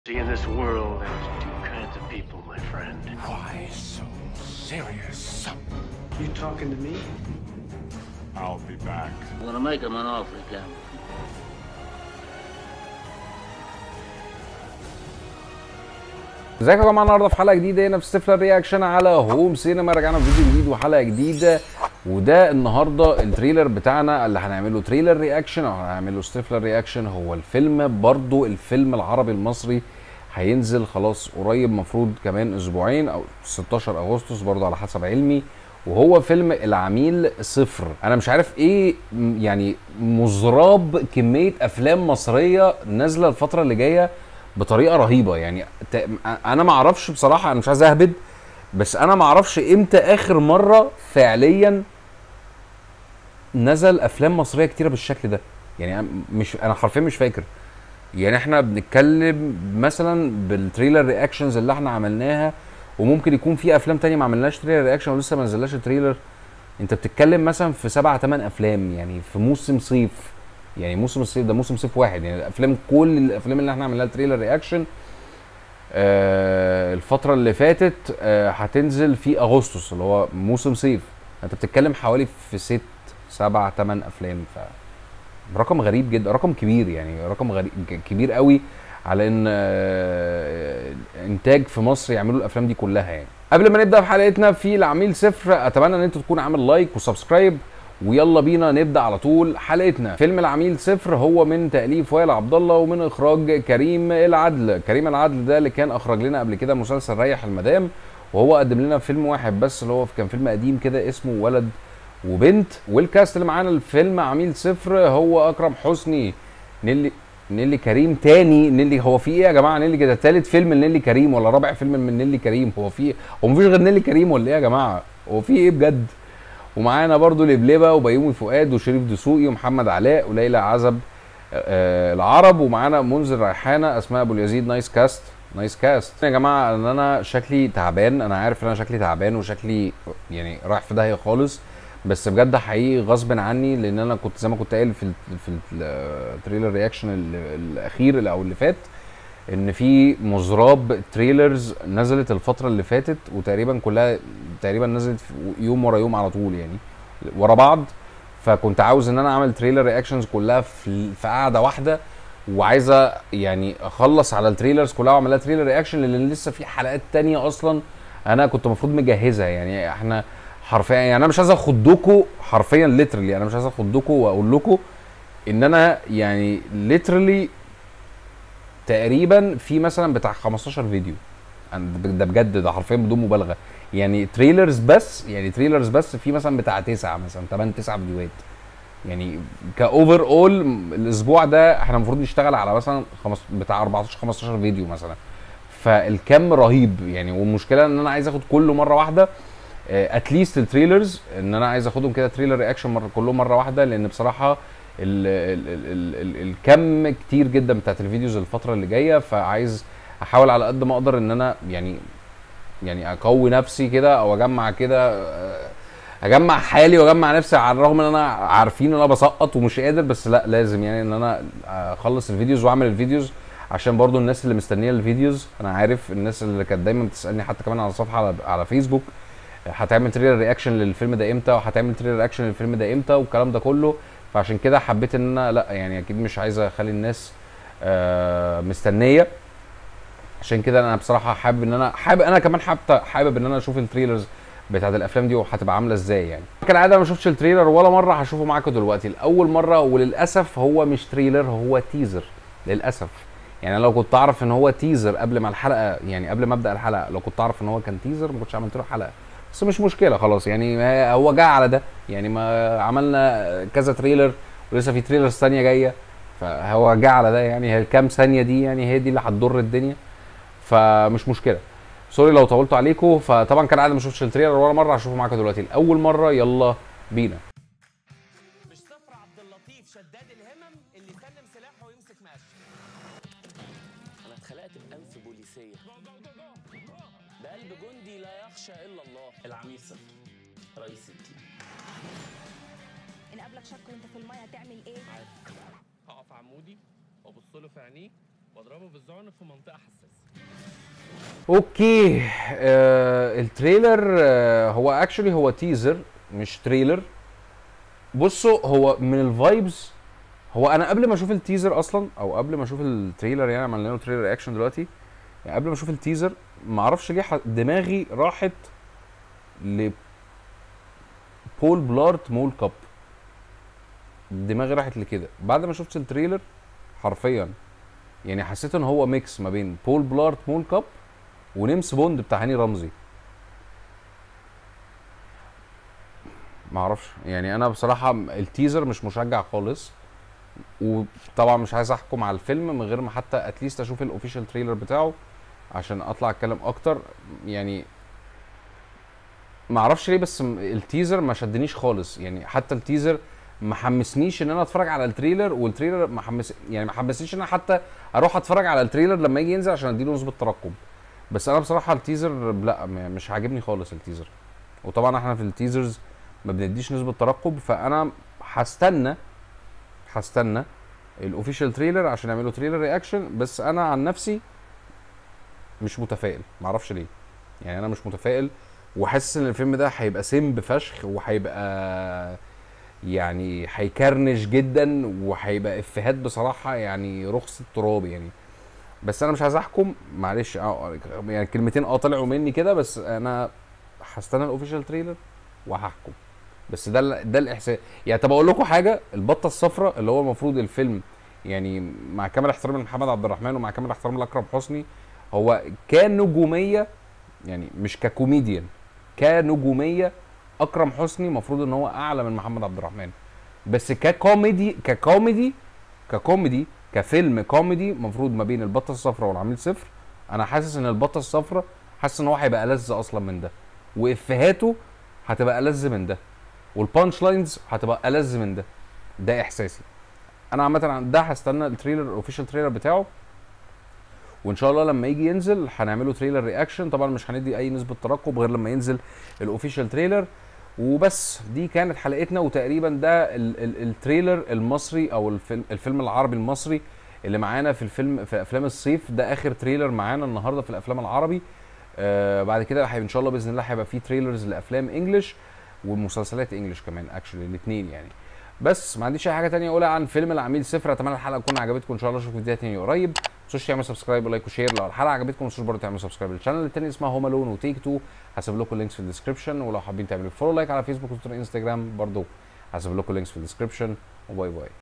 See, in this world, there's two kinds of people, my friend. Why so serious? You talking to me? I'll be back. I'm gonna make him an offer again. ازيكم يا جماعه النهارده في حلقه جديده هنا في ستيفلر رياكشن على هوم سينما رجعنا في فيديو جديد وحلقه جديده وده النهارده التريلر بتاعنا اللي هنعمله تريلر رياكشن او هنعمله ستيفلر رياكشن هو الفيلم برضو الفيلم العربي المصري هينزل خلاص قريب مفروض كمان اسبوعين او 16 اغسطس برضو على حسب علمي وهو فيلم العميل صفر انا مش عارف ايه م- يعني مزراب كميه افلام مصريه نازله الفتره اللي جايه بطريقه رهيبه يعني ت- انا ما اعرفش بصراحه انا مش عايز اهبد بس انا ما اعرفش امتى اخر مره فعليا نزل افلام مصريه كتيره بالشكل ده يعني أنا مش انا حرفيا مش فاكر يعني احنا بنتكلم مثلا بالتريلر رياكشنز اللي احنا عملناها وممكن يكون في افلام تانية ما عملناش تريلر رياكشن ولسه ما نزلناش التريلر انت بتتكلم مثلا في سبعة تمن افلام يعني في موسم صيف يعني موسم الصيف ده موسم صيف واحد يعني الافلام كل الافلام اللي احنا عملناها تريلر رياكشن آه الفترة اللي فاتت آه هتنزل في اغسطس اللي هو موسم صيف انت بتتكلم حوالي في ست سبع تمن افلام ف رقم غريب جدا رقم كبير يعني رقم غريب كبير قوي على ان آه، انتاج في مصر يعملوا الافلام دي كلها يعني قبل ما نبدا في حلقتنا في العميل صفر اتمنى ان انت تكون عامل لايك وسبسكرايب ويلا بينا نبدا على طول حلقتنا فيلم العميل صفر هو من تاليف وائل عبد الله ومن اخراج كريم العدل كريم العدل ده اللي كان اخرج لنا قبل كده مسلسل ريح المدام وهو قدم لنا فيلم واحد بس اللي هو كان فيلم قديم كده اسمه ولد وبنت والكاست اللي معانا الفيلم عميل صفر هو اكرم حسني نيلي نيلي كريم تاني نيلي هو في ايه يا جماعه نيلي كده تالت فيلم لنيلي كريم ولا رابع فيلم من نيلي كريم هو في هو مفيش غير نيلي كريم ولا ايه يا جماعه هو في ايه بجد ومعانا برضو لبلبه وبيومي فؤاد وشريف دسوقي ومحمد علاء وليلى عزب آه العرب ومعانا منذر ريحانه اسماء ابو اليزيد نايس كاست نايس كاست يا جماعه ان انا شكلي تعبان انا عارف ان انا شكلي تعبان وشكلي يعني رايح في داهيه خالص بس بجد حقيقي غصب عني لان انا كنت زي ما كنت قايل في ال في التريلر رياكشن الاخير اللي- او اللي فات ان في مزراب تريلرز نزلت الفتره اللي فاتت وتقريبا كلها تقريبا نزلت في يوم ورا يوم على طول يعني ورا بعض فكنت عاوز ان انا اعمل تريلر رياكشنز كلها في في قاعده واحده وعايزه يعني اخلص على التريلرز كلها واعمل لها تريلر رياكشن لان لسه في حلقات تانية اصلا انا كنت المفروض مجهزها يعني احنا حرفيا يعني انا مش عايز اخدكوا حرفيا ليترلي انا مش عايز اخدكوا واقول لكم ان انا يعني ليترلي تقريبا في مثلا بتاع 15 فيديو أنا ده بجد ده حرفيا بدون مبالغه يعني تريلرز بس يعني تريلرز بس في مثلا بتاع تسعه مثلا 8 9 فيديوهات يعني كاوفر اول الاسبوع ده احنا المفروض نشتغل على مثلا خمس بتاع 14 15 فيديو مثلا فالكم رهيب يعني والمشكله ان انا عايز اخد كله مره واحده اتليست التريلرز ان انا عايز اخدهم كده تريلر رياكشن مره كلهم مره واحده لان بصراحه ال ال ال ال ال الكم كتير جدا بتاعت الفيديوز الفتره اللي جايه فعايز احاول على قد ما اقدر ان انا يعني يعني اقوي نفسي كده او اجمع كده آه، اجمع حالي واجمع نفسي على الرغم ان انا عارفين ان انا بسقط ومش قادر بس لا لازم يعني ان انا اخلص الفيديوز واعمل الفيديوز عشان برضو الناس اللي مستنيه الفيديوز انا عارف الناس اللي كانت دايما بتسالني حتى كمان على الصفحه على, على فيسبوك هتعمل تريلر رياكشن للفيلم ده امتى وهتعمل تريلر رياكشن للفيلم ده امتى والكلام ده كله فعشان كده حبيت ان انا لا يعني اكيد مش عايز اخلي الناس آه، مستنيه عشان كده انا بصراحه حابب ان انا حابب انا كمان حابب حابب ان انا اشوف التريلرز بتاعت الافلام دي وهتبقى عامله ازاي يعني كالعاده ما شفتش التريلر ولا مره هشوفه معاكم دلوقتي لاول مره وللاسف هو مش تريلر هو تيزر للاسف يعني أنا لو كنت اعرف ان هو تيزر قبل ما الحلقه يعني قبل ما ابدا الحلقه لو كنت اعرف ان هو كان تيزر ما كنتش عملت له حلقه بس مش مشكله خلاص يعني ما- هو جه على ده يعني ما عملنا كذا تريلر ولسه في تريلرز ثانيه جايه فهو جه على ده يعني هي الكام ثانيه دي يعني هي دي اللي هتضر الدنيا فمش مشكله سوري لو طولت عليكم فطبعا كان عادي ما شفتش التريلر ولا مره هشوفه معاكم دلوقتي لاول مره يلا بينا مش صفر عبد اللطيف شداد الهمم اللي يسلم سلاحه ويمسك ماشي انا اتخلقت بانف بوليسيه بقلب جندي لا يخشى الا الله العميل صفر رئيس التيم ان قابلك شك وانت في الميه هتعمل ايه هقف عمودي وابص له في عينيه واضربه بالزعنف في منطقه حساسه اوكي آه التريلر آه هو اكشولي هو تيزر مش تريلر بصوا هو من الفايبز هو انا قبل ما اشوف التيزر اصلا او قبل ما اشوف التريلر يعني عملنا له تريلر رياكشن دلوقتي يعني قبل ما اشوف التيزر ما اعرفش ليه ح- دماغي راحت ل بول بلارت مول كاب دماغي راحت لكده بعد ما شفت التريلر حرفيا يعني حسيت ان هو ميكس ما بين بول بلارت مول كاب ونمس بوند بتاع هاني رمزي ما اعرفش يعني انا بصراحه التيزر مش مشجع خالص وطبعا مش عايز احكم على الفيلم من غير ما حتى اتليست اشوف الاوفيشال تريلر بتاعه عشان اطلع اتكلم اكتر يعني ما اعرفش ليه بس م- التيزر ما شدنيش خالص يعني حتى التيزر ما حمسنيش ان انا اتفرج على التريلر والتريلر ما حمس يعني ما حمسنيش ان انا حتى اروح اتفرج على التريلر لما يجي ينزل عشان اديله نسبه ترقب بس انا بصراحه التيزر لا م- مش عاجبني خالص التيزر وطبعا احنا في التيزرز ما بنديش نسبه ترقب فانا هستنى هستنى الاوفيشال تريلر عشان يعملوا تريلر رياكشن بس انا عن نفسي مش متفائل معرفش ليه يعني انا مش متفائل وحاسس ان الفيلم ده هيبقى سمب فشخ وهيبقى يعني هيكرنش جدا وهيبقى افيهات بصراحه يعني رخص التراب يعني بس انا مش عايز احكم معلش اه يعني كلمتين اه طلعوا مني كده بس انا هستنى الاوفيشال تريلر وهحكم بس ده ال- ده الاحساس يعني طب اقول لكم حاجه البطه الصفراء اللي هو المفروض الفيلم يعني مع كامل احترامي لمحمد عبد الرحمن ومع كامل احترامي لاكرم حسني هو كنجوميه يعني مش ككوميديان كنجوميه اكرم حسني المفروض ان هو اعلى من محمد عبد الرحمن بس ككوميدي ككوميدي ككوميدي كفيلم كوميدي المفروض ما بين البطه الصفراء والعميل صفر انا حاسس ان البطه الصفراء حاسس ان هو هيبقى ألذ اصلا من ده وافهاته هتبقى ألذ من ده والبانش لاينز هتبقى ألذ من ده ده احساسي انا عامه عن ده هستنى التريلر الاوفيشال تريلر بتاعه وان شاء الله لما يجي ينزل هنعمله تريلر رياكشن طبعا مش هندي اي نسبه ترقب غير لما ينزل الاوفيشال تريلر وبس دي كانت حلقتنا وتقريبا ده ال ال التريلر المصري او الفيلم, الفيلم العربي المصري اللي معانا في الفيلم في افلام الصيف ده اخر تريلر معانا النهارده في الافلام العربي آه بعد كده هي- ان شاء الله باذن الله هيبقى في تريلرز لافلام انجلش ومسلسلات انجلش كمان اكشلي الاثنين يعني بس ما عنديش اي حاجه تانية اقولها عن فيلم العميل صفر اتمنى الحلقه تكون عجبتكم ان شاء الله اشوفكم فيديوهات تاني قريب ما تنسوش تعملوا سبسكرايب ولايك وشير لو الحلقه عجبتكم ما تنسوش برضه تعملوا سبسكرايب للشانل التاني اسمها هوم الون وتيك تو هسيب لكم اللينكس في الديسكربشن ولو حابين تعملوا فولو لايك على فيسبوك وتويتر انستجرام برضه هسيب لكم اللينكس في الديسكربشن وباي باي